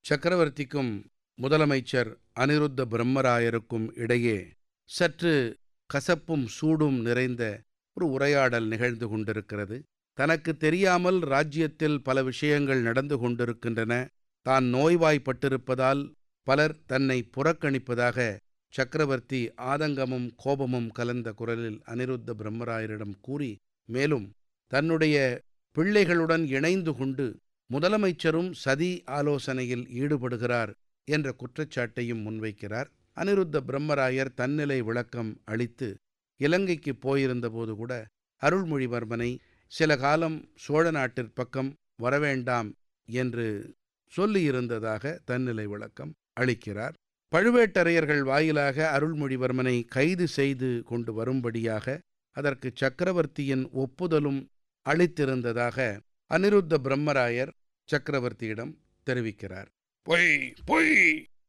சக்கரவர்த்திக்கும் முதலமைச்சர் அனிருத்த பிரம்மராயருக்கும் இடையே சற்று கசப்பும் சூடும் நிறைந்த ஒரு உரையாடல் நிகழ்ந்து கொண்டிருக்கிறது தனக்கு தெரியாமல் ராஜ்யத்தில் பல விஷயங்கள் நடந்து கொண்டிருக்கின்றன தான் நோய்வாய்ப்பட்டிருப்பதால் பலர் தன்னை புறக்கணிப்பதாக சக்கரவர்த்தி ஆதங்கமும் கோபமும் கலந்த குரலில் அனிருத்த பிரம்மராயரிடம் கூறி மேலும் தன்னுடைய பிள்ளைகளுடன் இணைந்து கொண்டு முதலமைச்சரும் சதி ஆலோசனையில் ஈடுபடுகிறார் என்ற குற்றச்சாட்டையும் முன்வைக்கிறார் அனிருத்த பிரம்மராயர் தன்னிலை விளக்கம் அளித்து இலங்கைக்கு போயிருந்தபோது கூட அருள்மொழிவர்மனை சில காலம் சோழ நாட்டிற்பக்கம் வரவேண்டாம் என்று சொல்லியிருந்ததாக தன்னிலை விளக்கம் அளிக்கிறார் பழுவேட்டரையர்கள் வாயிலாக அருள்மொழிவர்மனை கைது செய்து கொண்டு வரும்படியாக அதற்கு சக்கரவர்த்தியின் ஒப்புதலும் அளித்திருந்ததாக அனிருத்த பிரம்மராயர் சக்கரவர்த்தியிடம் தெரிவிக்கிறார் பொய் பொய்